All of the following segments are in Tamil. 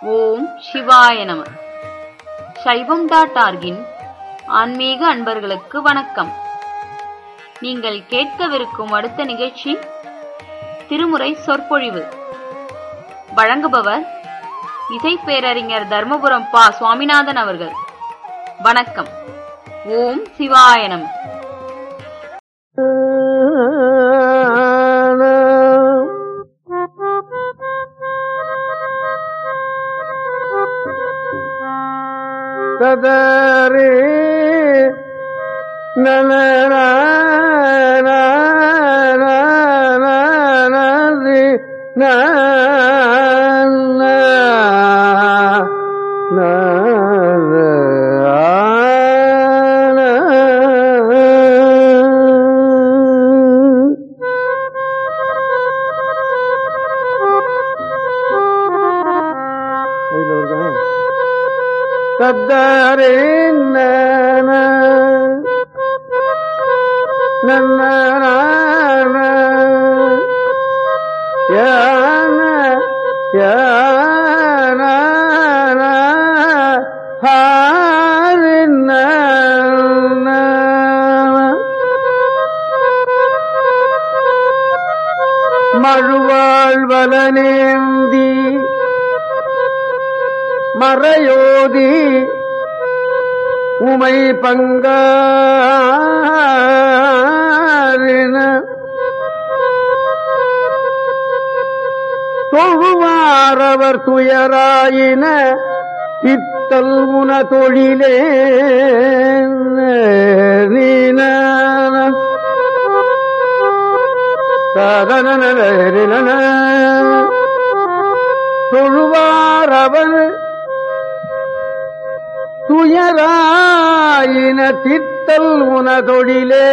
ஓம் சிவாய நம சைவம் டாட் ஆர்கின் ஆன்மீக அன்பர்களுக்கு வணக்கம் நீங்கள் கேட்கவிருக்கும் அடுத்த நிகழ்ச்சி திருமுறை சொற்பொழிவு வழங்குபவர் இசை பேரறிஞர் தர்மபுரம் பா சுவாமிநாதன் அவர்கள் வணக்கம் ஓம் சிவாய நம ததரே நன தத்தரே நன யான யான ஹாரின மழுவாழ்வலனேந்தி மறையோதி உமை பங்காரின தொழுவாரவர் துயராயின இத்தல் உன தொழிலே நீன தொழுவாரவர் துயராயின தித்தல் உனதொழிலே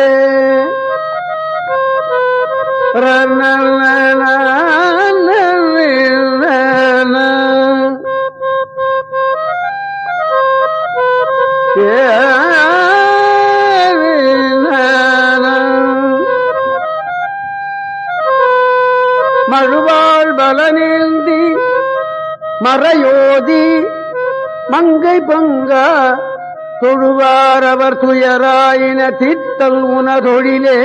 மழுவாள் பலனேந்தி மறையோதி மங்கை பங்க தொழுவார் அவர் துயராயின தித்தல் உனதொழிலே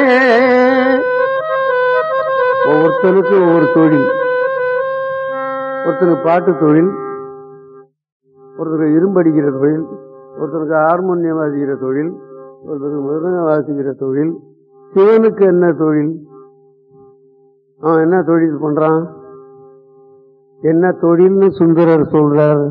ஒவ்வொருத்தருக்கு ஒவ்வொரு தொழில் ஒருத்தருக்கு பாட்டு தொழில் ஒருத்தருக்கு இரும்படிக்கிற தொழில் ஒருத்தருக்கு ஹார்மோனியம் வாசிக்கிற தொழில் ஒருத்தருக்கு மிருதங்க வாசிக்கிற தொழில் சிவனுக்கு என்ன தொழில் அவன் என்ன தொழில் பண்றான் என்ன தொழில்னு சுந்தரர் சொல்றாரு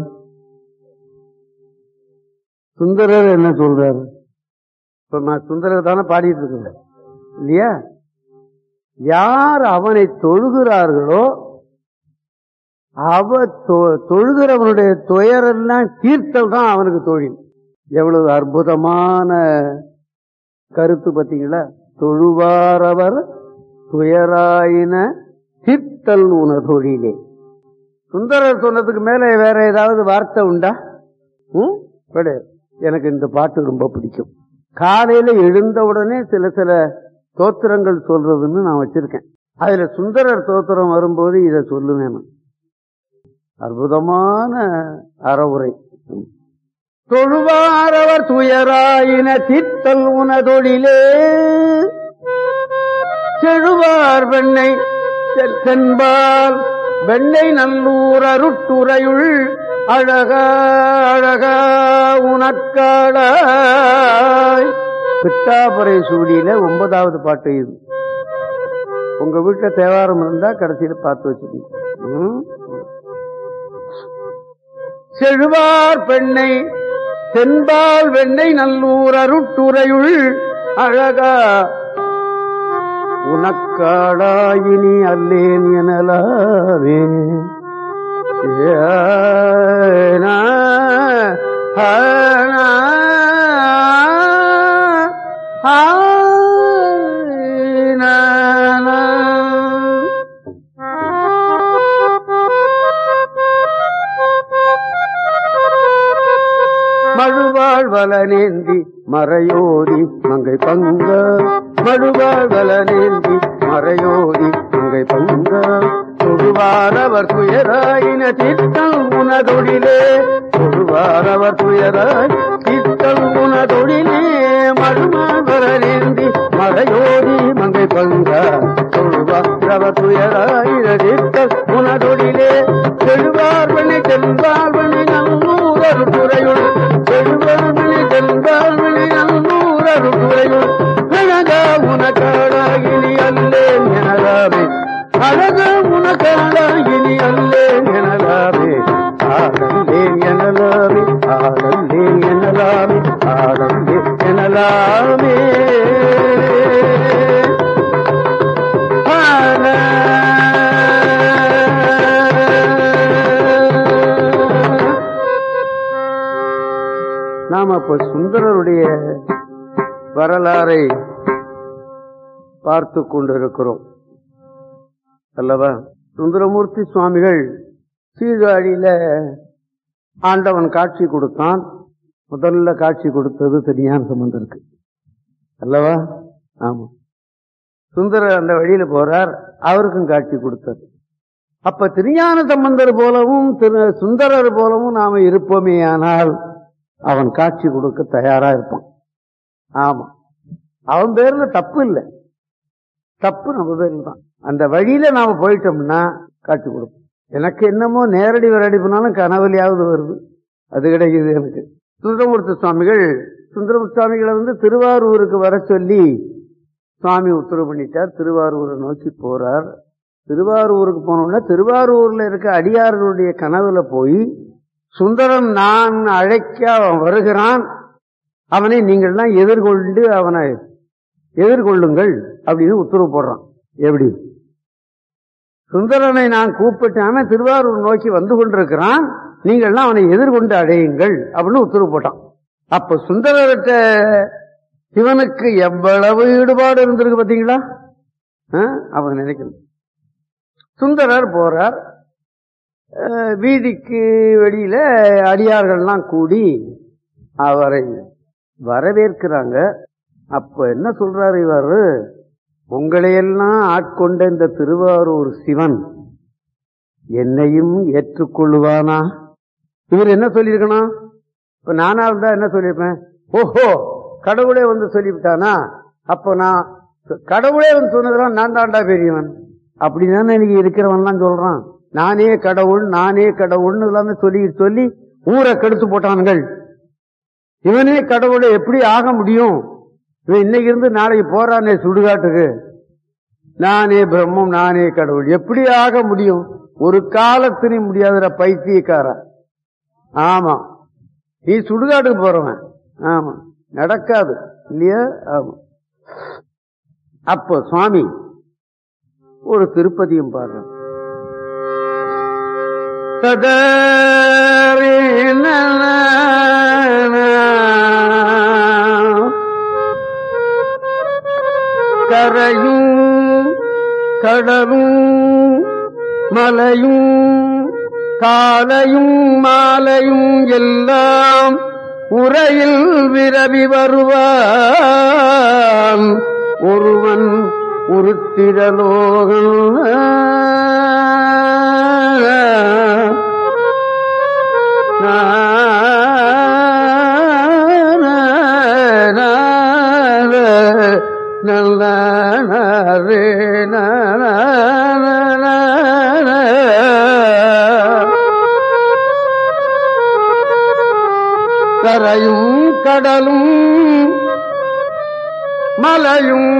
சுந்தரர் என்ன சொல்றாரு இப்ப நான் சுந்தரர் தானே பாடிட்டு இருக்கேன் இல்லையா யார் அவனை தொழுகிறார்களோ அவ தொழுகிறவனுடைய துயரெல்லாம் தீர்த்தல் தான் அவனுக்கு தொழில் எவ்வளவு அற்புதமான கருத்து பார்த்தீங்களா தொழுவாரவர் துயராயின தீர்த்தல் உன தொழிலே சுந்தரர் சொன்னதுக்கு மேல வேற ஏதாவது வார்த்தை உண்டா ம் கிடையாது எனக்கு இந்த பாட்டு ரொம்ப பிடிக்கும் காலையில எழுந்த உடனே சில சில தோத்திரங்கள் சொல்றதுன்னு நான் வச்சிருக்கேன் அதுல சுந்தரர் தோத்திரம் வரும்போது இதை சொல்லுவேன் அற்புதமான அறவுரை தொழுவாரவர் துயராயின தித்தல் உனதொழிலே செழுவார் வெண்ணை சென்பால் வெண்ணை நல்லூர் அருட்டுரையுள் அழகா அழகா உனக்காடாய் பிட்டாபுரை சூடியில ஒன்பதாவது பாட்டு இது உங்க வீட்டுல தேவாரம் இருந்தா கடைசியில பார்த்து வச்சுக்கோங்க செழுவார் பெண்ணை தென்பால் வெண்ணை நல்லூர் அருட்டுரையுள் அழகா உனக்காடாயினி அல்லேன் எனலாவே மழுவாழ்வலனேந்தி மறையோதி மங்கை பங்க மழுவாழ்வலனேந்தி மறையோதி மங்கை பங்க தொழுவாரவர் துயராயின தீர்த்தல் உனதொழிலே தொழுவாரவர் துயராய் தீர்த்தல் உனதொழிலே மழுமாவரேந்தி மறையோதி மங்கை பங்க தொழுவாரவர் துயராயின தீர்த்தல் உனதொழிலே செழுவார்வனை செல்வார்வனை நல்லூரர் துறையுள் செழுவார்வனை செல்வார்வனை நல்லூரர் துறையுள் அழகா உனக்காடாகினி அல்லேன் எனலாமே அழகா உனக்காடாகினி அல்லேன் எனலாமே ஆடல்லேன் எனலாமே ஆடல்லேன் எனலாமே ஆடல்லேன் எனலாமே நாம் அப்ப சுந்தரருடைய வரலாறை பார்த்து கொண்டிருக்கிறோம் அல்லவா சுந்தரமூர்த்தி சுவாமிகள் சீர்காழியில ஆண்டவன் காட்சி கொடுத்தான் முதல்ல காட்சி கொடுத்தது திருஞான சம்பந்தருக்கு அல்லவா ஆமா சுந்தரர் அந்த வழியில போறார் அவருக்கும் காட்சி கொடுத்தார் அப்ப திருஞான சம்பந்தர் போலவும் திரு சுந்தரர் போலவும் நாம இருப்போமே ஆனால் அவன் காட்சி கொடுக்க தயாரா இருப்பான் ஆமா அவன் பேர்ல தப்பு இல்லை தப்பு நம்ம பேர்ல தான் அந்த வழியில நாம போயிட்டோம்னா காட்சி கொடுப்போம் எனக்கு என்னமோ நேரடி வரடி போனாலும் கனவுலையாவது வருது அது கிடைக்குது எனக்கு சுந்தரமூர்த்தி சுவாமிகள் சுந்தரமூர்த்தி சுவாமிகளை வந்து திருவாரூருக்கு வர சொல்லி சுவாமி உத்தரவு பண்ணிட்டார் திருவாரூரை நோக்கி போறார் திருவாரூருக்கு போனோம்னா திருவாரூர்ல இருக்க அடியார்களுடைய கனவுல போய் சுந்தரன் நான் அழைக்க அவன் வருகிறான் அவனை நீங்கள்லாம் எதிர்கொண்டு அவனை எதிர்கொள்ளுங்கள் அப்படின்னு உத்தரவு போடுறான் எப்படி சுந்தரனை நான் கூப்பிட்டான திருவாரூர் நோக்கி வந்து கொண்டிருக்கிறான் நீங்கள்லாம் அவனை எதிர்கொண்டு அடையுங்கள் அப்படின்னு உத்தரவு போட்டான் அப்ப சுந்தரர்கிட்ட சிவனுக்கு எவ்வளவு ஈடுபாடு இருந்திருக்கு பாத்தீங்களா ஆ? அவன் நினைக்கணும் சுந்தரர் போறார் அஹ், வீதிக்கு வெளியில அடியார்கள்லாம் கூடி அவரை வரவேற்கிறாங்க அப்ப என்ன சொல்றாரு இவர் உங்களையெல்லாம் ஆட்கொண்ட இந்த திருவாரூர் சிவன் என்னையும் ஏற்றுக்கொள்ளுவானா இவர் என்ன சொல்லியிருக்கணும் இப்ப நானா இருந்தா என்ன சொல்லியிருப்பேன் ஓஹோ கடவுளே வந்து சொல்லிவிட்டானா அப்போ நான் கடவுளே வந்து சொன்னதெல்லாம் நான் தாண்டா பெரியவன் அப்படிதானே இன்னைக்கு இருக்கிறவன்லாம் சொல்றான் நானே கடவுள் நானே கடவுள்னு எல்லாமே சொல்லி சொல்லி ஊரை கெடுத்து போட்டானுங்கள் இவனே கடவுளை எப்படி ஆக முடியும் இவன் இன்னைக்கு இருந்து நாளைக்கு போறானே சுடுகாட்டுக்கு நானே பிரம்மம் நானே கடவுள் எப்படி ஆக முடியும் ஒரு காலத்திலையும் முடியாதுடா பைத்தியக்காரா ஆமா நீ சுடுகாட்டுக்கு போறவன் ஆமா நடக்காது இல்லையா ஆமா அப்போ சுவாமி ஒரு திருப்பதியும் பாடுறேன் கரையும் கடலும் மலையும் காலையும் மாலையும் எல்லாம் உரையில் விரவி வருவான் ஒருவன் உருத்திரலோகம் கரையும் கடலும் மலையும்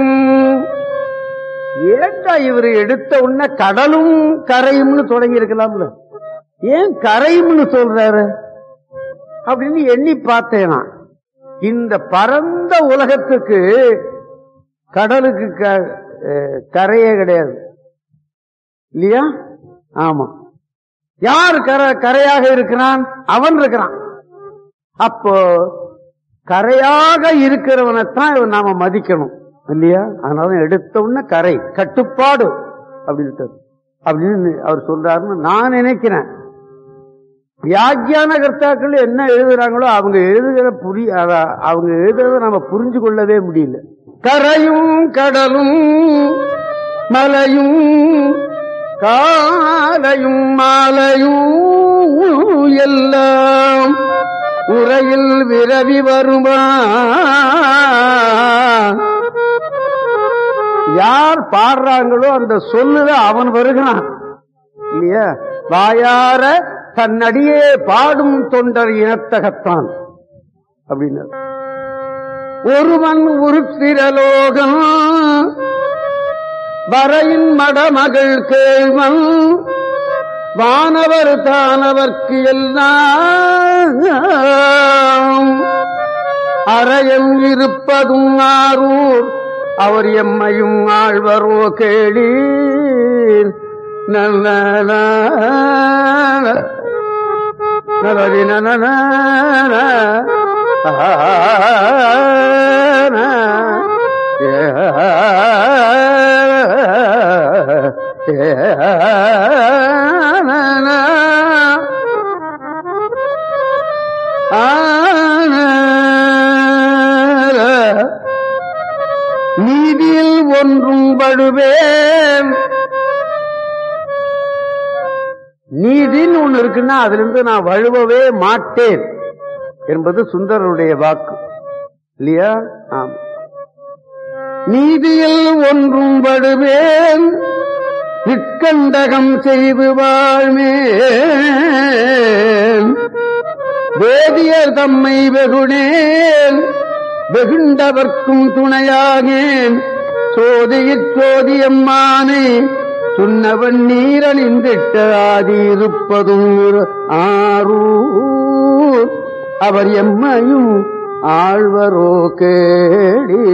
ஏட்டா இவர் எடுத்த உடனே கடலும் கரையும்னு தொடங்கி இருக்கலாம்ல ஏன் கரையும்னு சொல்றாரு அப்படின்னு எண்ணி பார்த்தேன் நான். இந்த பரந்த உலகத்துக்கு கடலுக்கு க- அஹ், கரையே கிடையாது இல்லையா ஆமா யார் கரை கரையாக இருக்கிறான் அவன் இருக்கிறான் அப்போ கரையாக இருக்கிறவனைத்தான் இவன் நாம மதிக்கணும் இல்லையா அதனால எடுத்த உடனே கரை கட்டுப்பாடு அப்படின்னு அப்படின்னு அவர் சொல்றாருன்னு நான் நினைக்கிறேன் வியாக்கியான கர்த்தாக்கள் என்ன எழுதுறாங்களோ அவங்க எழுதுகிற புரிய அத- அவங்க எழுதுறத நம்ம புரிஞ்சு கொள்ளவே முடியல கரையும் கடலும் மலையும் காலையும் மாலையும் எல்லாம் உரையில் விரவி வருமா யார் பாடுறாங்களோ அந்த சொல்லுல அவன் வருகிறான் இல்லையா வாயார தன்னடியே பாடும் தொண்டர் இனத்தகத்தான் அப்படின்னு ஒருவன் உருத்திரலோகம் வரையின் மடமகள் கேள்வன் வானவர் தானவர்க்கு எல்லாம் அறையம் இருப்பதும் ஆரூர் அவர் எம்மையும் ஆழ்வரோ கேளீர் நல்ல நலரி நன நீதியில் ஒன்றும் படுவேன் நீதின்னு ஒண்ணு இருக்குன்னா அதுல இருந்து நான் வழுவவே மாட்டேன் என்பது சுந்தரருடைய வாக்கு இல்லையா ஆமா நீதியில் ஒன்றும் படுவேன் நிற்கண்டகம் செய்து வாழ்மேன் வேதியர் தம்மை வெகுனேன் வெகுண்டவர்க்கும் துணையாகேன் சோதியிற் சோதியம்மானே சுண்ணவன் நீரணிந்திட்ட ஆதியிருப்பதும் ஆரூர் அவர் எம்மையும் ஆழ்வரோ கேடி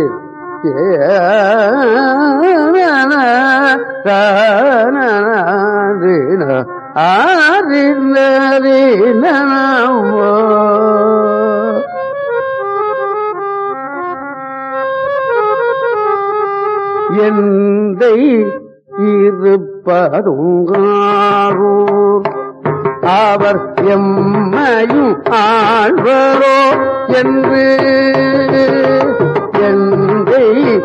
ஆரினோ எந்தை இருப்பதுங்காரூர் அவர் எம்மையும் ஆழ்வரோ என்று எந்தை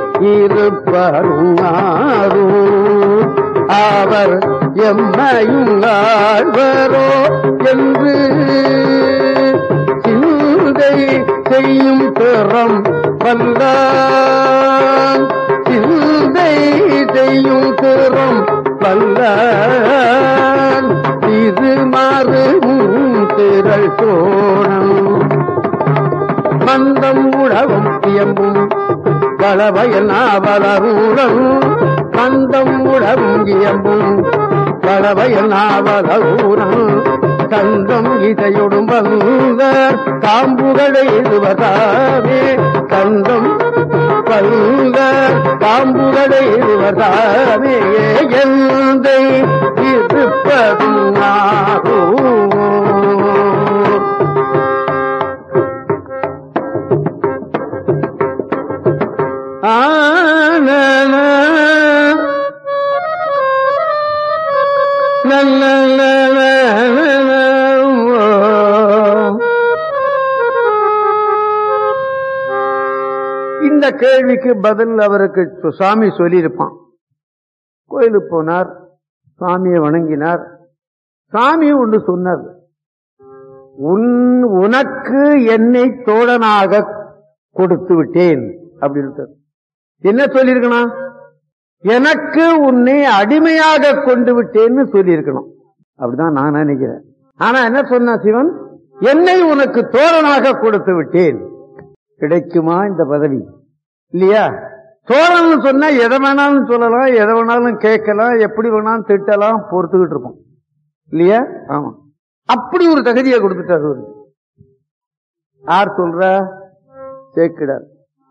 இருப்பருங்காரூர் அவர் எம்மையும் ஆழ்வரோ என்று சிந்தை செய்யும் பெறம் வல்லான் சிந்தை செய்யும் பெறம் வல்லான் இது மாறும் திரள் தோணம் மந்தம் உழவும் இயம்பும் பலவயல் நாவலரூரம் மந்தம் உழவும் இயம்பும் பலவயல் நாவலரூரம் கந்தம் இதையொடும் வந்த காம்புகளை எழுவதாவே கந்தம் பல்ல காம்புகளை எழுவதாவே எந்தை இருப்பதும் ஆகும் ஆன இந்த கேள்விக்கு பதில் அவருக்கு சு- சுவாமி சொல்லியிருப்பான் கோயிலுக்கு போனார் சுவாமியை வணங்கினார் சாமி ஒன்று சொன்னார் உன் உனக்கு என்னை தோழனாக கொடுத்து விட்டேன் அப்படின்னு என்ன சொல்லியிருக்கணும் எனக்கு உன்னை அடிமையாக கொண்டு விட்டேன்னு சொல்லியிருக்கணும் அப்படிதான் நான் நினைக்கிறேன் ஆனா என்ன சொன்ன சிவன் என்னை உனக்கு தோழனாக கொடுத்து விட்டேன் கிடைக்குமா இந்த பதவி இல்லையா தோழன் சொன்னா எதை வேணாலும் சொல்லலாம் எதை வேணாலும் கேட்கலாம் எப்படி வேணாலும் திட்டலாம் பொறுத்துக்கிட்டு இருப்போம் இல்லையா ஆமா அப்படி ஒரு தகுதியை கொடுத்துட்டாரு அவரு. யார் சொல்ற சேக்கிடார்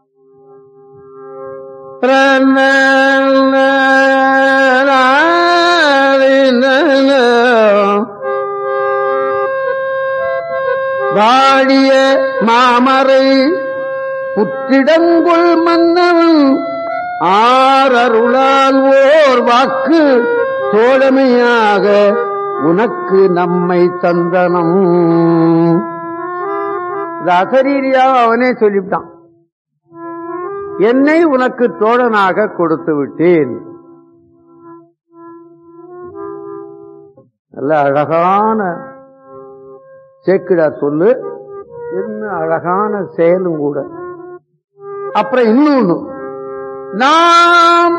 வாடிய மாமரை புற்றிடங்குள் மன்னவன் ஆரருளால் ஓர் வாக்கு தோழமையாக உனக்கு நம்மை தந்தனம் இது அசரீரியா அவனே சொல்லிவிட்டான் என்னை உனக்கு தோழனாக கொடுத்து விட்டேன் நல்ல அழகான சேக்கிடார் சொல்லு என்ன அழகான செயலும் கூட அப்புறம் இன்னொன்னு நாம்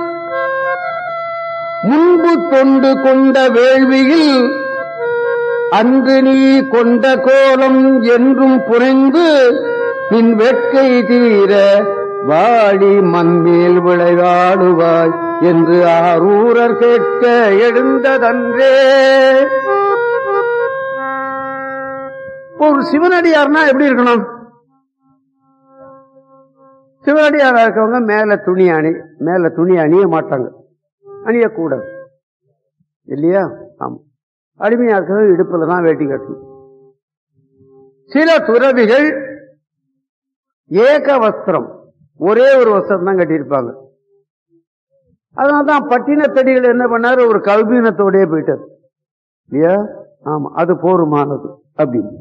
முன்பு தொண்டு கொண்ட வேள்வியில் அன்று நீ கொண்ட கோலம் என்றும் புனைந்து நின் வெட்கை தீர வாடி மண்மேல் விளையாடுவாய் என்று ஆரூரர் கேட்க எழுந்ததன்றே ஒரு சிவனடியார்னா எப்படி இருக்கணும் சிவனடியாரா இருக்கவங்க மேல துணி அணி மேல துணி அணிய மாட்டாங்க அணியக்கூடாது இல்லையா ஆமா அடிமையா இருக்கிறது இடுப்புல தான் வேட்டி கட்டணும் சில துறவிகள் ஏக வஸ்திரம் ஒரே ஒரு வஸ்திரம் தான் கட்டியிருப்பாங்க அதனால்தான் பட்டினத்தடிகள் என்ன பண்ணாரு ஒரு கல்பீனத்தோடயே போயிட்டார் இல்லையா ஆமா அது போருமானது அப்படின்னு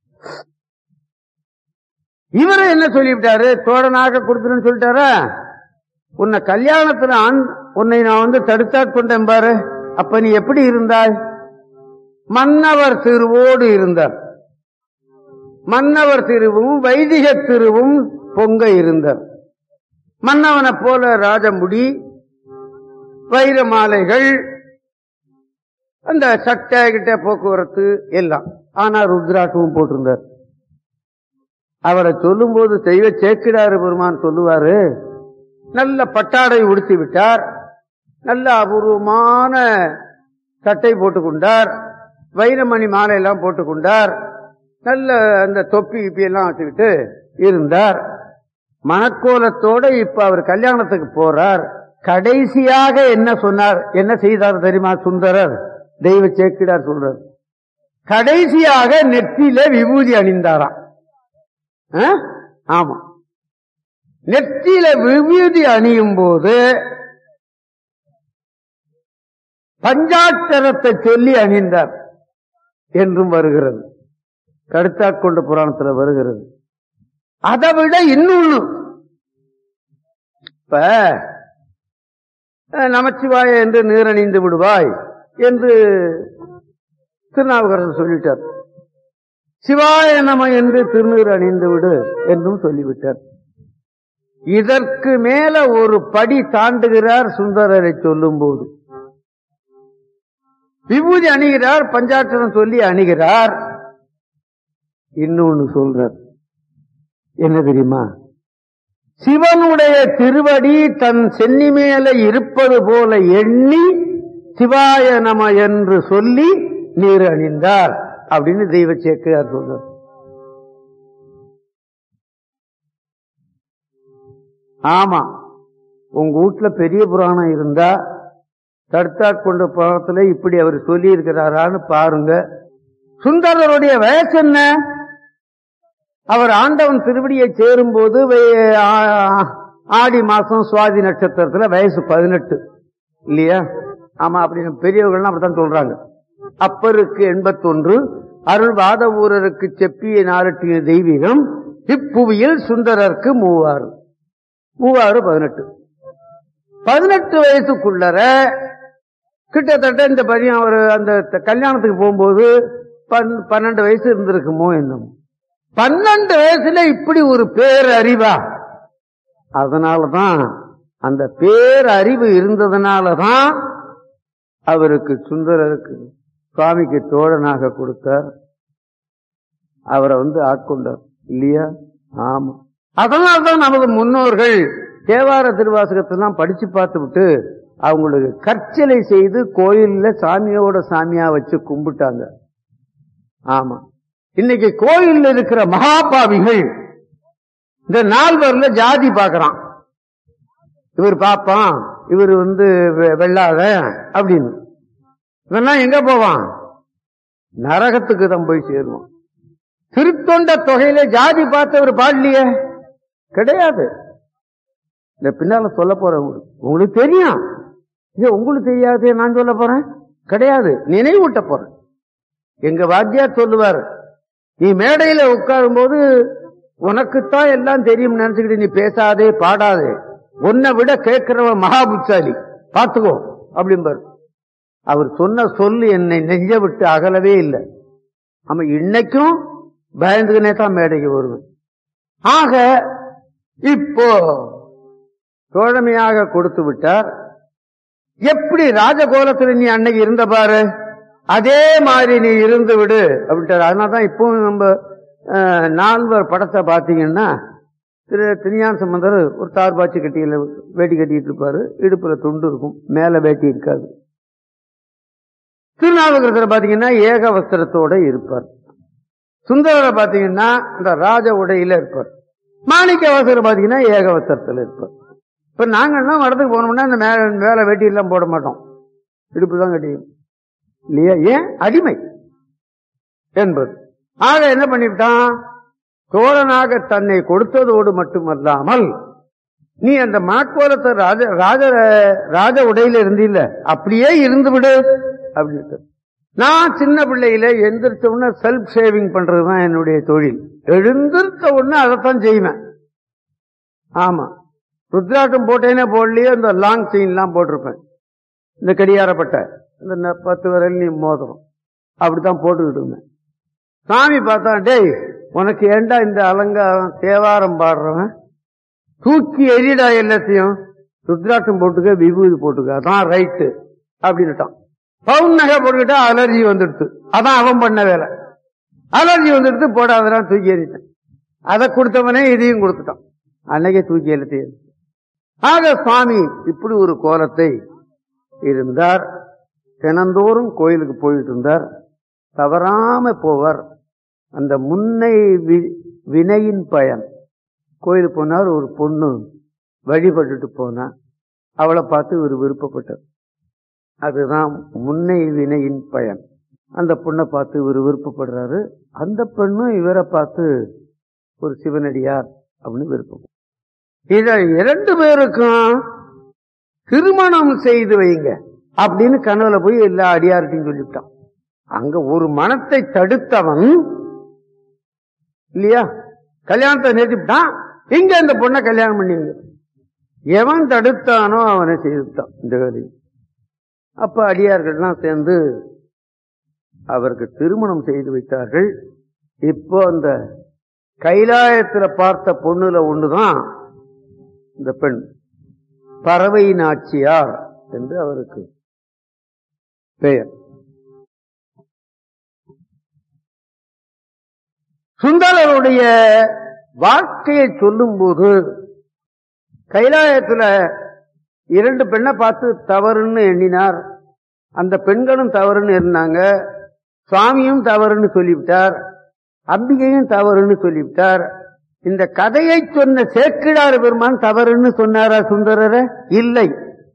இவரை என்ன சொல்லிவிட்டாரு தோழனாக கொடுத்துருன்னு சொல்லிட்டாரா உன்னை கல்யாணத்துல ஆண் உன்னை நான் வந்து தடுத்தாட்கொண்டேன் பாரு அப்ப நீ எப்படி இருந்தாய் மன்னவர் திருவோடு இருந்தார் மன்னவர் திருவும் வைதிக திருவும் பொங்க இருந்தார் மன்னவனை போல ராஜமுடி வைர மாலைகள் அந்த சட்டை கிட்ட போக்குவரத்து எல்லாம் ஆனா ருத்ராட்சமும் போட்டிருந்தார் அவரை சொல்லும் போது தெய்வ சேக்கிடாரு பெருமான் சொல்லுவாரு நல்ல பட்டாடை உடுத்தி விட்டார் நல்ல அபூர்வமான சட்டை போட்டுக்கொண்டார் வைரமணி மாலை எல்லாம் போட்டுக்கொண்டார் நல்ல அந்த தொப்பி இப்பி எல்லாம் வச்சுக்கிட்டு இருந்தார் மணக்கோலத்தோட இப்ப அவர் கல்யாணத்துக்கு போறார் கடைசியாக என்ன சொன்னார் என்ன செய்தார் தெரியுமா சுந்தரர் தெய்வ சேக்கிடார் சொல்றார் கடைசியாக நெற்றியில விபூதி அணிந்தாராம் ஆ? ஆமா நெற்றியில விபூதி அணியும் போது பஞ்சாட்சரத்தை சொல்லி அணிந்தார் என்றும் வருகிறது கடுத்தாட்கொண்ட புராணத்துல வருகிறது அதை விட இன்னொன்னு இப்ப அஹ், நமச்சிவாய என்று நீரணிந்து விடுவாய் என்று திருநாவுக்கரசர் சொல்லிட்டார் சிவாய நம என்று திருநீர் அணிந்து விடு என்றும் சொல்லிவிட்டார் இதற்கு மேல ஒரு படி தாண்டுகிறார் சுந்தரரை சொல்லும் போது விபூதி அணிகிறார் பஞ்சாட்சரம் சொல்லி அணிகிறார் இன்னொன்னு சொல்றார் என்ன தெரியுமா சிவனுடைய திருவடி தன் சென்னி மேல இருப்பது போல எண்ணி சிவாய நம என்று சொல்லி நீர் அணிந்தார் அப்படின்னு தெய்வ சேக்கியார் சொல்றார் ஆமா உங்க வீட்டுல பெரிய புராணம் இருந்தா தடுத்தாட்கொண்ட புராணத்துல இப்படி அவர் சொல்லி இருக்கிறாரான்னு பாருங்க சுந்தரருடைய வயசு என்ன அவர் ஆண்டவன் திருவடியை சேரும்போது வே- ஆ- ஆடி மாசம் சுவாதி நட்சத்திரத்துல வயசு பதினெட்டு இல்லையா ஆமா அப்படின்னு பெரியவர்கள்லாம் அப்படித்தான் சொல்றாங்க அப்பருக்கு எண்பத்தொன்று அருள் வாத ஊரருக்கு செப்பிய நாரட்டிய தெய்வீகம் இப்புவியில் சுந்தரருக்கு மூவாறு மூவாறு பதினெட்டு பதினெட்டு வயசுக்குள்ளர கிட்டத்தட்ட இந்த பையன் ஒரு அந்த த- கல்யாணத்துக்கு போகும்போது பன்- பன்னெண்டு வயசு இருந்திருக்குமோ என்னமோ பன்னெண்டு வயசுல இப்படி ஒரு பேரறிவா அதனாலதான் அந்த பேரறிவு இருந்ததுனாலதான் அவருக்கு சுந்தரருக்கு சுவாமிக்கு தோழனாக கொடுத்தார் அவரை வந்து ஆட்கொண்டார் இல்லையா ஆமா அதனால்தான் நமது முன்னோர்கள் தேவார திருவாசகத்தெல்லாம் படிச்சு பார்த்து விட்டு அவங்களுக்கு கற்சிலை செய்து கோயில்ல சாமியோட சாமியா வச்சு கும்பிட்டாங்க ஆமா இன்னைக்கு கோயில்ல இருக்கிற மகாபாவிகள் இந்த நால்வர்ல ஜாதி பார்க்கறான் இவர் பாப்பான் இவர் வந்து வெ- வெள்ளாத அப்படின்னு இவெல்லாம் எங்க போவான் நரகத்துக்கு தான் போய் சேருவான் திருத்தொண்ட தொகையில ஜாதி பார்த்தவர் பாடலையே கிடையாது இந்த பின்னால சொல்ல போறேன் உங்களுக்கு உங்களுக்கு தெரியும் இது உங்களுக்கு தெரியாது நான் சொல்ல போறேன் கிடையாது நினைவூட்ட போறேன் எங்க வாத்தியார் சொல்லுவார் நீ மேடையில உட்காரும் போது உனக்குத்தான் எல்லாம் தெரியும் நினைச்சுக்கிட்டு நீ பேசாதே பாடாதே உன்னை விட கேட்கிறவன் மகா புத்தாலி பாத்துக்கோ அப்படிம்பாரு அவர் சொன்ன சொல்லு என்னை நெஞ்ச விட்டு அகலவே இல்லை ஆமா இன்னைக்கும் பயந்துக்கினே தான் மேடைக்கு வருவேன் ஆக இப்போ தோழமையாக கொடுத்து விட்டார் எப்படி ராஜகோலத்தில் நீ அன்னைக்கு இருந்த பாரு அதே மாதிரி நீ இருந்து விடு அப்படின்ட்டார் அதனாலதான் இப்பவும் நம்ம அஹ், நால்வர் படத்தை பாத்தீங்கன்னா திரு திருஞான சம்பந்தர் ஒரு தார்பாச்சி கட்டியில வேட்டி கட்டிட்டு இருப்பாரு இடுப்புல துண்டு இருக்கும் மேல வேட்டி இருக்காது திருநாவுக்கரசர் பாத்தீங்கன்னா ஏக வஸ்திரத்தோட இருப்பார் சுந்தரரை பாத்தீங்கன்னா இந்த ராஜ உடையில இருப்பார் மாணிக்க வாசகர் பாத்தீங்கன்னா ஏக வஸ்திரத்துல இருப்பார் இப்ப நாங்கெல்லாம் மடத்துக்கு போனோம்னா இந்த மேல மேல வேட்டி எல்லாம் போட மாட்டோம் இடுப்பு தான் கட்டியும் இல்லையா ஏன் அடிமை என்பது ஆக என்ன பண்ணிவிட்டான் தோழனாக தன்னை கொடுத்ததோடு மட்டுமல்லாமல் நீ அந்த மாட்கோலத்தை ராஜ ராஜ ராஜ உடையில இருந்தில்ல அப்படியே இருந்து விடு அப்படின்னு நான் சின்ன பிள்ளையில எந்திரிச்ச உடனே செல்ஃப் ஷேவிங் பண்றதுதான் என்னுடைய தொழில் எழுந்திருத்த உடனே அதைத்தான் செய்வேன் ஆமா ருத்ராட்டம் போட்டேனே போடலையே இந்த லாங் செயின் எல்லாம் போட்டிருப்பேன் இந்த கடியாரப்பட்ட இந்த ந- பத்து விரல் நீ மோதிரம் அப்படித்தான் போட்டுக்கிட்டு இருந்தேன் சாமி பார்த்தா டேய் உனக்கு ஏண்டா இந்த அலங்காரம் தேவாரம் பாடுறவன் தூக்கி எரிடா எல்லாத்தையும் ருத்ராட்சம் போட்டுக்க விபூதி போட்டுக்க அதான் ரைட்டு அப்படின்னுட்டான் பவுன் நகை போட்டுக்கிட்டா அலர்ஜி வந்துடுத்து அதான் அவன் பண்ண வேலை அலர்ஜி வந்துடுத்து போடாதான் தூக்கி எறிட்டேன் அதை கொடுத்தவனே இதையும் கொடுத்துட்டான் அன்னைக்கே தூக்கி எழுத்து ஆக சுவாமி இப்படி ஒரு கோலத்தை இருந்தார் தினந்தோறும் கோயிலுக்கு போயிட்டு இருந்தார் தவறாம போவார் அந்த முன்னை வி- வினையின் பயன் கோயிலுக்கு போனார் ஒரு பொண்ணு வழிபட்டுட்டு போனா அவளை பார்த்து இவர் விருப்பப்பட்டார் அதுதான் முன்னை வினையின் பயன் அந்த பொண்ணை பார்த்து இவர் விருப்பப்படுறாரு அந்த பெண்ணும் இவரை பார்த்து ஒரு சிவனடியார் அப்படின்னு விருப்பம் இத இரண்டு பேருக்கும் திருமணம் செய்து வைங்க அப்படின்னு கனவுல போய் எல்லா அடியார்ட்டையும் சொல்லிவிட்டான் அங்க ஒரு மனத்தை தடுத்தவன் இல்லையா கல்யாணத்தை நிறுத்திவிட்டான் இங்க இந்த பொண்ணை கல்யாணம் பண்ணிங்க எவன் தடுத்தானோ அவனை செய்துட்டான் இந்த வேலையை அப்ப அடியார்கள்லாம் சேர்ந்து அவருக்கு திருமணம் செய்து வைத்தார்கள் இப்போ அந்த கைலாயத்துல பார்த்த பொண்ணுல ஒண்ணுதான் இந்த பெண் பறவை நாச்சியார் என்று அவருக்கு பெயர் சுந்தரருடைய வாழ்க்கையை சொல்லும்போது கைலாயத்துல இரண்டு பெண்ணை பார்த்து தவறுன்னு எண்ணினார் அந்த பெண்களும் தவறுன்னு இருந்தாங்க சுவாமியும் தவறுன்னு சொல்லிவிட்டார் அம்பிகையும் தவறுன்னு சொல்லிவிட்டார் இந்த கதையை சொன்ன சேக்கிடார் பெருமான் தவறுன்னு சொன்னாரா சுந்தரர இல்லை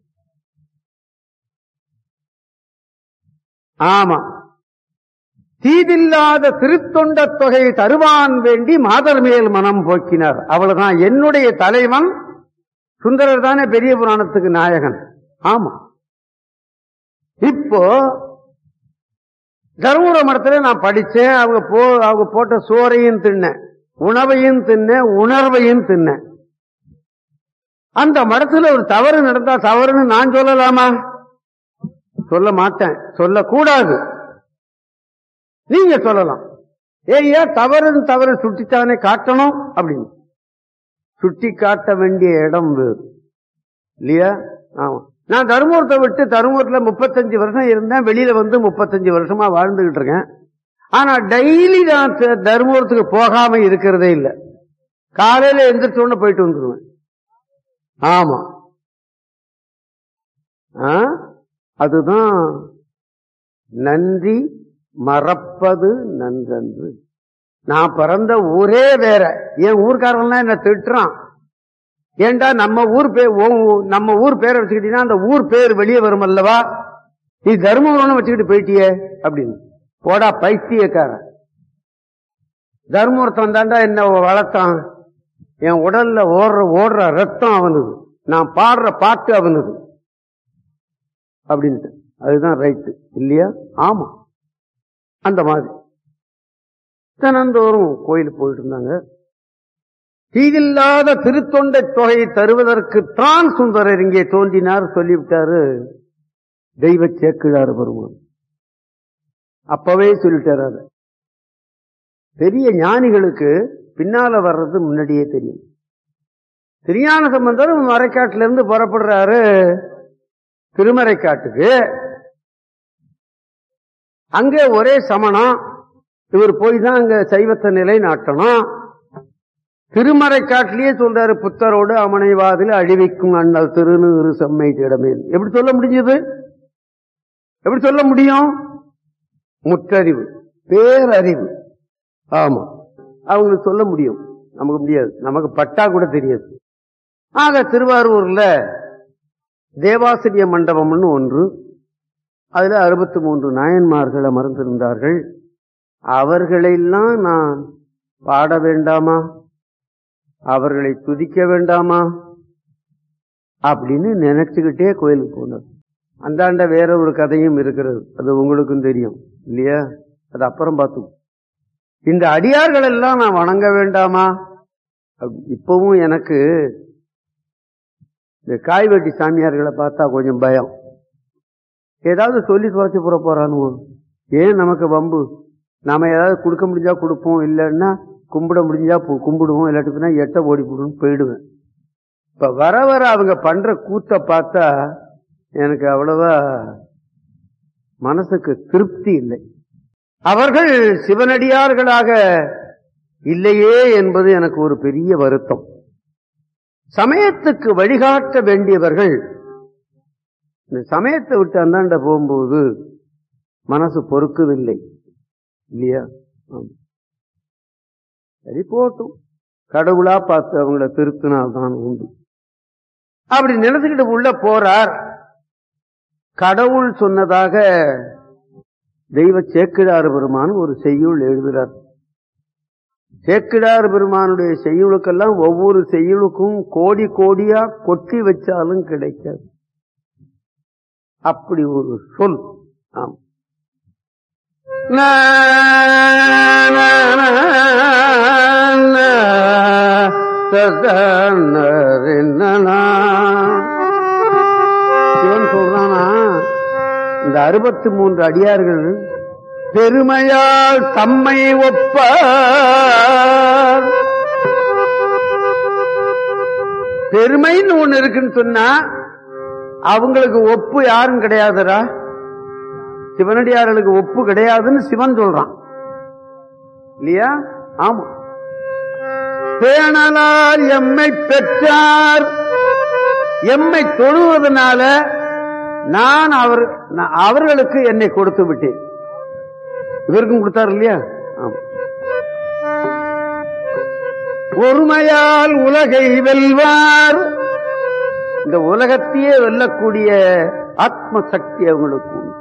ஆமா தீதில்லாத திருத்தொண்ட தொகை தருவான் வேண்டி மாதர் மேல் மனம் போக்கினார் அவ்வளவுதான் என்னுடைய தலைவன் சுந்தரர் தானே பெரிய புராணத்துக்கு நாயகன் ஆமா இப்போ தருமபுர மடத்துல நான் படிச்சேன் அவங்க போ அவங்க போட்ட சோறையும் தின்னேன் உணவையும் தின்னேன் உணர்வையும் தின்னேன் அந்த மடத்துல ஒரு தவறு நடந்தா தவறுன்னு நான் சொல்லலாமா சொல்ல மாட்டேன் சொல்லக்கூடாது நீங்க சொல்லலாம் ஏய்யா தவறுன்னு தவறு சுட்டித்தானே காட்டணும் அப்படின்னு சுட்டி காட்ட வேண்டிய இடம் வேறு இல்லையா ஆமா நான் தருமபுரத்தை விட்டு தருமபுரத்துல முப்பத்தஞ்சு வருஷம் இருந்தேன் வெளியில வந்து முப்பத்தஞ்சு வருஷமா வாழ்ந்துகிட்டு இருக்கேன் ஆனா டெய்லி நான் த- தருமபுரத்துக்கு போகாம இருக்கிறதே இல்லை காலையில எந்திரிச்ச உடனே போயிட்டு வந்துருவேன் ஆமா ஆ? அதுதான் நன்றி மறப்பது நன்றன்று நான் பிறந்த ஊரே வேற என் ஊர்க்காரன்லாம் என்ன திட்டுறான் ஏண்டா நம்ம ஊர் பேர் உன் ஊ- நம்ம ஊர் பேரை வச்சுக்கிட்டீங்கன்னா அந்த ஊர் பேர் வெளியே வரும் அல்லவா நீ தர்மபுரம் வச்சுக்கிட்டு போயிட்டியே அப்படின்னு போடா பைத்தியக்காரன் தர்மபுரத்தம் தாண்டா என்ன வளர்த்தான் என் உடல்ல ஓடுற ஓடுற ரத்தம் அவனுது நான் பாடுற பாட்டு அவனுது அப்படின்ட்டு அதுதான் ரைட்டு இல்லையா ஆமா அந்த மாதிரி தினந்தோறும் கோயிலுக்கு போயிட்டு இருந்தாங்க தீதில்லாத திருத்தொண்டை தொகையை தருவதற்குத்தான் சுந்தரர் இங்கே தோன்றினார் சொல்லிவிட்டாரு தெய்வ சேக்கிழார் பெருமான் அப்பவே சொல்லிட்டார் அத பெரிய ஞானிகளுக்கு பின்னால வர்றது முன்னாடியே தெரியும் திருஞான சம்பந்தர் மறைக்காட்டுல இருந்து புறப்படுறாரு திருமறைக்காட்டுக்கு அங்கே ஒரே சமணம் இவர் போய் தான் அங்க சைவத்தை நிலை நாட்டணும் திருமறைக்காட்டிலேயே சொல்றாரு புத்தரோடு அமனைவாதில் அழிவிக்கும் அண்ணல் திருநூறு செம்மை திடமே எப்படி சொல்ல முடிஞ்சது எப்படி சொல்ல முடியும் முற்றறிவு பேரறிவு ஆமா அவங்களுக்கு சொல்ல முடியும் நமக்கு முடியாது நமக்கு பட்டா கூட தெரியாது ஆக திருவாரூர்ல தேவாசிரிய மண்டபம்னு ஒன்று அதுல அறுபத்தி மூன்று நாயன்மார்கள் அமர்ந்திருந்தார்கள் அவர்களெல்லாம் நான் பாட வேண்டாமா அவர்களை துதிக்க வேண்டாமா அப்படின்னு நினைச்சுக்கிட்டே கோயிலுக்கு போனார் அந்தாண்ட வேற ஒரு கதையும் இருக்கிறது அது உங்களுக்கும் தெரியும் இல்லையா அது அப்புறம் பார்த்து இந்த அடியார்கள் எல்லாம் நான் வணங்க வேண்டாமா அப்படி இப்பவும் எனக்கு இந்த காய்வெட்டி சாமியார்களை பார்த்தா கொஞ்சம் பயம் ஏதாவது சொல்லி தொலைச்சு புற போறானு ஏன் நமக்கு வம்பு நாம ஏதாவது கொடுக்க முடிஞ்சா கொடுப்போம் இல்லைன்னா கும்பிட முடிஞ்சா கு- கும்பிடுவோம் இல்லாட்டினா எட்ட ஓடி போடுன்னு போயிடுவேன் இப்ப வர வர அவங்க பண்ற கூத்த பார்த்தா எனக்கு அவ்வளவா மனசுக்கு திருப்தி இல்லை அவர்கள் சிவனடியார்களாக இல்லையே என்பது எனக்கு ஒரு பெரிய வருத்தம் சமயத்துக்கு வழிகாட்ட வேண்டியவர்கள் இந்த சமயத்தை விட்டு அந்தாண்ட போகும்போது மனசு பொறுக்குதில்லை இல்லையா ஆமா. சரி போட்டும் கடவுளா பார்த்து அவங்கள திருத்தினால்தான் உண்டு அப்படி நினைச்சுக்கிட்டு உள்ள போறார் கடவுள் சொன்னதாக தெய்வ சேக்கிழார் பெருமான் ஒரு செய்யுள் எழுதுகிறார் சேக்கிழார் பெருமானுடைய செய்யுளுக்கெல்லாம் ஒவ்வொரு செய்யுளுக்கும் கோடி கோடியா கொட்டி வச்சாலும் கிடைக்காது அப்படி ஒரு சொல் ஆம் சிவன் சொல்றானா இந்த அறுபத்தி மூன்று அடியார்கள் பெருமையால் தம்மை ஒப்பார் பெருமைன்னு ஒண்ணு இருக்குன்னு சொன்னா அவங்களுக்கு ஒப்பு யாரும் கிடையாதுடா சிவனடியார்களுக்கு ஒப்பு கிடையாதுன்னு சிவன் சொல்றான் இல்லையா ஆமா பேணலால் எம்மை பெற்றார் எம்மை தொழுவதனால நான் அவர் நான் அவர்களுக்கு என்னை கொடுத்து விட்டேன் இவருக்கும் கொடுத்தார் இல்லையா ஆமா ஒருமையால் உலகை வெல்வார் இந்த உலகத்தையே வெல்லக்கூடிய ஆத்ம சக்தி அவங்களுக்கு உண்டு.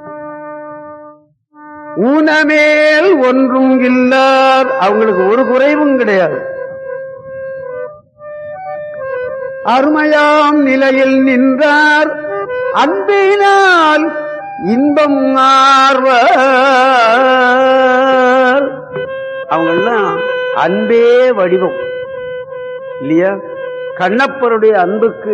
ஊனமேல் ஒன்றும் இல்லார் அவங்களுக்கு ஒரு குறைவும் கிடையாது அருமையாம் நிலையில் நின்றார் அன்பினால் இன்பம் ஆர்வார் அவங்கெல்லாம் அன்பே வடிவம் இல்லையா கண்ணப்பருடைய அன்புக்கு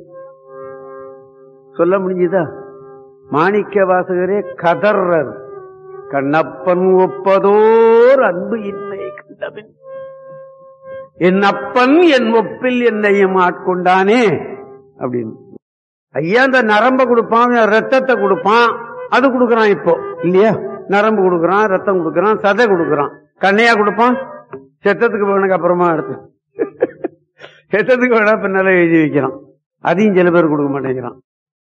சொல்ல முடிஞ்சுதா மாணிக்க வாசகரே கதர்றர் கண்ணப்பன் ஒப்பதோர் அன்பு இன்மை கண்டவன் என் அப்பன் என் ஒப்பில் என்னையும் ஆட்கொண்டானே அப்படின்னு ஐயா இந்த நரம்ப கொடுப்பான் ரத்தத்தை கொடுப்பான் அது கொடுக்கறான் இப்போ இல்லையா நரம்பு கொடுக்கறான் ரத்தம் கொடுக்கறான் சதை கொடுக்கறான் கண்ணையா கொடுப்பான் செத்தத்துக்கு வேணுக்கு அப்புறமா எடுத்து செத்தத்துக்கு வேணா பின்னால எழுதி வைக்கிறான் அதையும் சில பேர் கொடுக்க மாட்டேங்கிறான்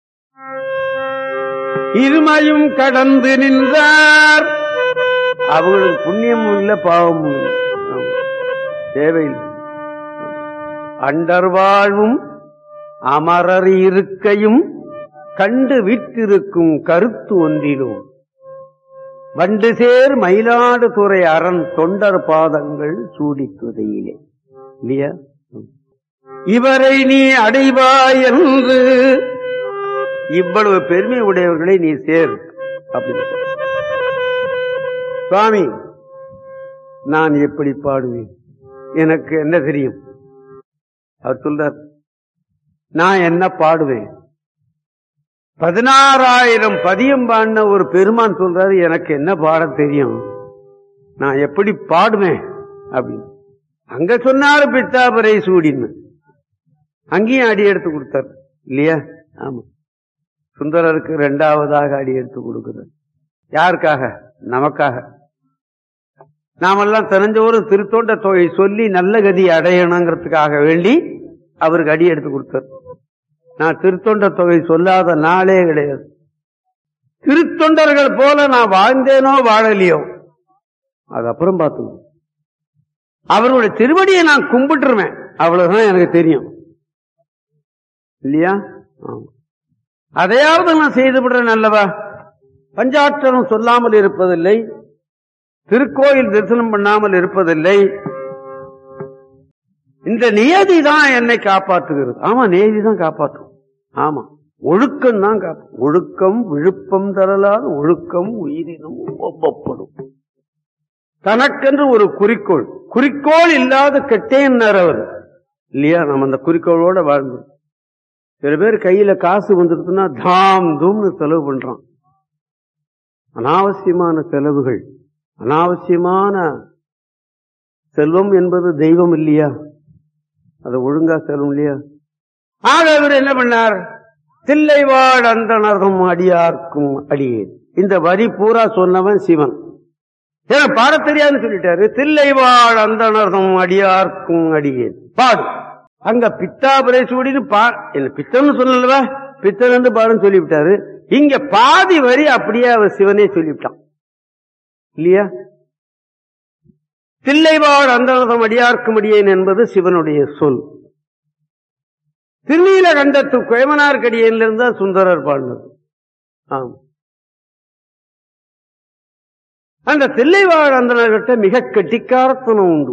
இருமையும் கடந்து நின்றார் அவங்களுக்கு புண்ணியமும் இல்லை பாவமும் இல்லை ஆமா. தேவையில்லை அண்டர் வாழ்வும் அமரர் இருக்கையும் கண்டு விற்றிருக்கும் கருத்து ஒன்றிலும் வண்டு சேர் மயிலாடு துறை அரண் தொண்டர் பாதங்கள் சூடித்துதையிலே இல்லையா இவரை நீ அடைவாய் என்று இவ்வளவு பெருமை உடையவர்களை நீ சேர் அப்படின்னு சொல்றார். சுவாமி நான் எப்படி பாடுவேன் எனக்கு என்ன தெரியும் அவர் சொல்றார் நான் என்ன பாடுவேன் பதினாறாயிரம் பதியம் பாடின ஒரு பெருமான் சொல்றாரு எனக்கு என்ன பாட தெரியும் நான் எப்படி பாடுவேன் அப்படின்னு அங்க சொன்னாரு பித்தாபரை சூடின்னு அங்கேயும் அடி எடுத்து கொடுத்தாரு இல்லையா ஆமா சுந்தரருக்கு இரண்டாவதாக அடி எடுத்து கொடுக்கிறார் யாருக்காக நமக்காக நாமெல்லாம் தெரிஞ்சவரும் திருத்தொண்ட தொகை சொல்லி நல்ல கதி அடையணுங்கிறதுக்காக வேண்டி அவருக்கு அடி எடுத்து கொடுத்தார் நான் திருத்தொண்ட தொகை சொல்லாத நாளே கிடையாது திருத்தொண்டர்கள் போல நான் வாழ்ந்தேனோ வாழலையோ அது அப்புறம் பார்த்துக்கணும் அவருடைய திருவடியை நான் கும்பிட்டுருவேன் அவ்வளவுதான் எனக்கு தெரியும் இல்லையா ஆமா. அதையாவது நான் செய்து விடுறேன் அல்லவா பஞ்சாட்சரம் சொல்லாமல் இருப்பதில்லை திருக்கோயில் தரிசனம் பண்ணாமல் இருப்பதில்லை இந்த நியதி தான் என்னை காப்பாற்றுகிறது ஆமா நியதி தான் காப்பாற்றும் ஆமா ஒழுக்கம் தான் காப்பா ஒழுக்கம் விழுப்பம் தரலால் ஒழுக்கம் உயிரினும் ஒப்பப்படும் தனக்கென்று ஒரு குறிக்கோள் குறிக்கோள் இல்லாத கெட்டேன் அவர் இல்லையா நம்ம அந்த குறிக்கோளோட வாழ்ந்து சில பேர் கையில காசு வந்துருச்சுன்னா தாம் தூம்னு செலவு பண்றான் அனாவசியமான செலவுகள் அனாவசியமான செல்வம் என்பது தெய்வம் இல்லையா அதை ஒழுங்கா செல்வம் இல்லையா ஆக அவர் என்ன பண்ணார் தில்லைவாழ் அந்தனர்தம் அடியார்க்கும் அடியேன் இந்த வரி பூரா சொன்னவன் சிவன் ஏன்னா பாட தெரியாதுன்னு சொல்லிட்டாரு தில்லைவாழ் அந்தனர்தம் அடியார்க்கும் அடியேன் பாடு அங்க பித்தாபுரை சூடின்னு பா என்ன பித்தன்னு சொல்லலவா பித்தன் என்று பாடுன்னு சொல்லிவிட்டாரு இங்க பாதி வரி அப்படியே அவர் சிவனே சொல்லிவிட்டான் இல்லையா தில்லைவாழ் அந்தனதம் அடியார்க்கும் அடியேன் என்பது சிவனுடைய சொல் திருநீல கண்டத்து குயமனார்கடியேன்ல இருந்தா சுந்தரர் பாடினது ஆம் அந்த தில்லைவாழ் அந்தனர்கிட்ட மிக கெட்டிக்காரத்தனம் உண்டு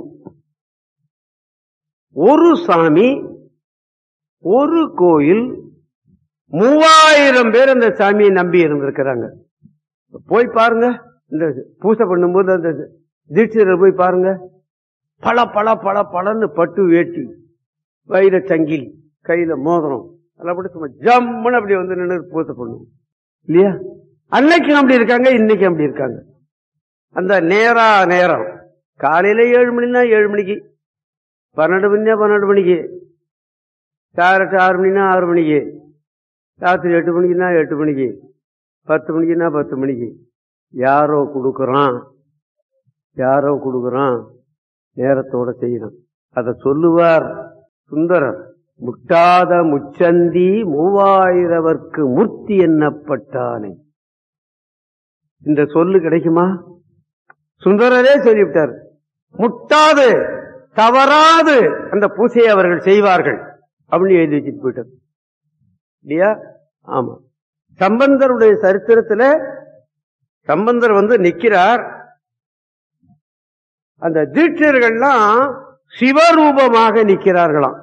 ஒரு சாமி ஒரு கோயில் மூவாயிரம் பேர் அந்த சாமியை நம்பி இருந்திருக்கிறாங்க போய் பாருங்க இந்த பூசை பண்ணும்போது அந்த தீட்சிதர் போய் பாருங்க பல பல பல பலன்னு பட்டு வேட்டி வைர சங்கிலி கையில மோதிரம் அதெல்லாம் போட்டு சும்மா ஜம்முன்னு அப்படி வந்து நின்று பூசை பண்ணுவோம் இல்லையா அன்னைக்கும் அப்படி இருக்காங்க இன்னைக்கும் அப்படி இருக்காங்க அந்த நேரா நேரம் காலையில ஏழு மணினா ஏழு மணிக்கு பன்னெண்டு மணினா பன்னெண்டு மணிக்கு சாரட்டு ஆறு மணினா ஆறு மணிக்கு ராத்திரி எட்டு மணிக்குன்னா எட்டு மணிக்கு பத்து மணிக்குன்னா பத்து மணிக்கு யாரோ கொடுக்கறான் யாரோ கொடுக்கறான் நேரத்தோட செய்யணும் அதை சொல்லுவார் சுந்தரர் முட்டாத முச்சந்தி மூவாயிரவர்க்கு மூர்த்தி எண்ணப்பட்டானே இந்த சொல்லு கிடைக்குமா சுந்தரரே சொல்லிவிட்டார் முட்டாது தவறாது அந்த பூசையை அவர்கள் செய்வார்கள் அப்படின்னு எழுதி வச்சுட்டு போயிட்டார் இல்லையா ஆமா சம்பந்தருடைய சரித்திரத்துல சம்பந்தர் வந்து நிக்கிறார் அந்த தீட்சர்கள்லாம் சிவரூபமாக நிக்கிறார்களாம்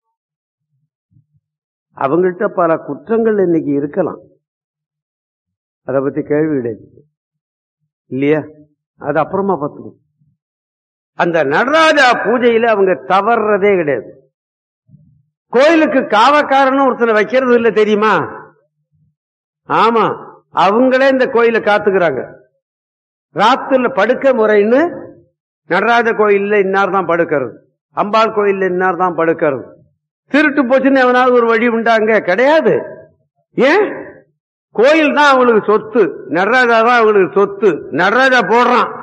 அவங்கள்ட்ட பல குற்றங்கள் இன்னைக்கு இருக்கலாம் அதை பத்தி கேள்வி கிடையாது இல்லையா அது அப்புறமா பார்த்துக்கணும் அந்த நடராஜா பூஜையில அவங்க தவறுறதே கிடையாது கோயிலுக்கு காவக்காரன்னு ஒருத்தனை வைக்கிறது இல்ல தெரியுமா ஆமா அவங்களே இந்த கோயிலை காத்துக்கிறாங்க ராத்திரில படுக்க முறைன்னு நடராஜ கோயில்ல இன்னார் தான் படுக்கிறது அம்பாள் கோயில்ல இன்னார் தான் படுக்கிறது திருட்டு போச்சுன்னு எவனாவது ஒரு வழி உண்டாங்க கிடையாது ஏன் கோயில் தான் அவங்களுக்கு சொத்து நடராஜா தான் அவங்களுக்கு சொத்து நடராஜா போடுறான்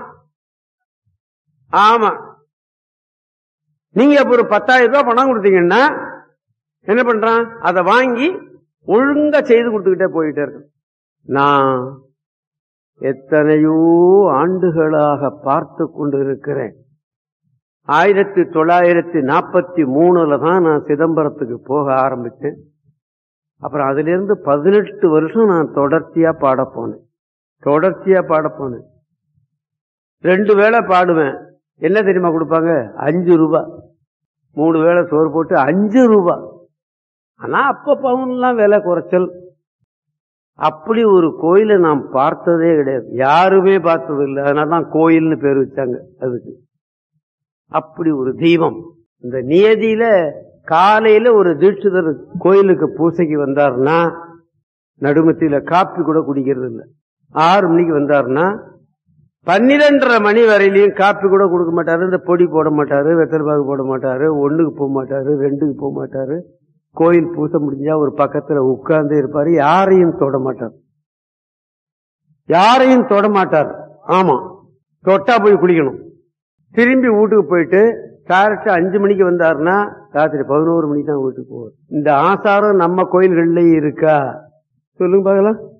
ஆமா நீங்க இப்ப ஒரு பத்தாயிரம் ரூபாய் பணம் கொடுத்தீங்கன்னா என்ன பண்றான் அதை வாங்கி ஒழுங்கா செய்து கொடுத்துக்கிட்டே போயிட்டே இருக்கு நான் எத்தனையோ ஆண்டுகளாக பார்த்து கொண்டிருக்கிறேன் ஆயிரத்தி தொள்ளாயிரத்தி நாற்பத்தி மூணுல தான் நான் சிதம்பரத்துக்கு போக ஆரம்பிச்சேன் அப்புறம் அதுல இருந்து பதினெட்டு வருஷம் நான் தொடர்ச்சியா பாட போனேன் தொடர்ச்சியா பாட போனேன் ரெண்டு வேளை பாடுவேன் என்ன தெரியுமா கொடுப்பாங்க அஞ்சு ரூபா மூணு வேளை சோறு போட்டு அஞ்சு ரூபா ஆனா அப்ப பவுன்லாம் விலை குறைச்சல் அப்படி ஒரு கோயிலை நாம் பார்த்ததே கிடையாது யாருமே பார்த்தது இல்லை அதனால தான் கோயில்னு பேர் வச்சாங்க அதுக்கு அப்படி ஒரு தெய்வம் இந்த நியதியில காலையில ஒரு தீட்சிதர் கோயிலுக்கு பூசைக்கு வந்தார்னா நடுமத்தியில காப்பி கூட குடிக்கிறது இல்ல ஆறு மணிக்கு வந்தாருன்னா பன்னிரெண்டரை மணி வரையிலையும் காப்பி கூட கொடுக்க மாட்டாரு இந்த பொடி போட மாட்டாரு வெத்தலை பாக்கு போட மாட்டாரு ஒண்ணுக்கு போக மாட்டாரு ரெண்டுக்கு போக மாட்டாரு கோயில் பூசை முடிஞ்சா ஒரு பக்கத்துல உட்கார்ந்து இருப்பாரு யாரையும் தொட மாட்டார் யாரையும் தொட மாட்டார் ஆமா தொட்டா போய் குளிக்கணும் திரும்பி வீட்டுக்கு போயிட்டு கரெக்டா அஞ்சு மணிக்கு வந்தாருன்னா ராத்திரி பதினோரு மணிக்கு தான் வீட்டுக்கு போவார் இந்த ஆசாரம் நம்ம கோயில்கள்லயும் இருக்கா சொல்லுங்க பார்க்கலாம்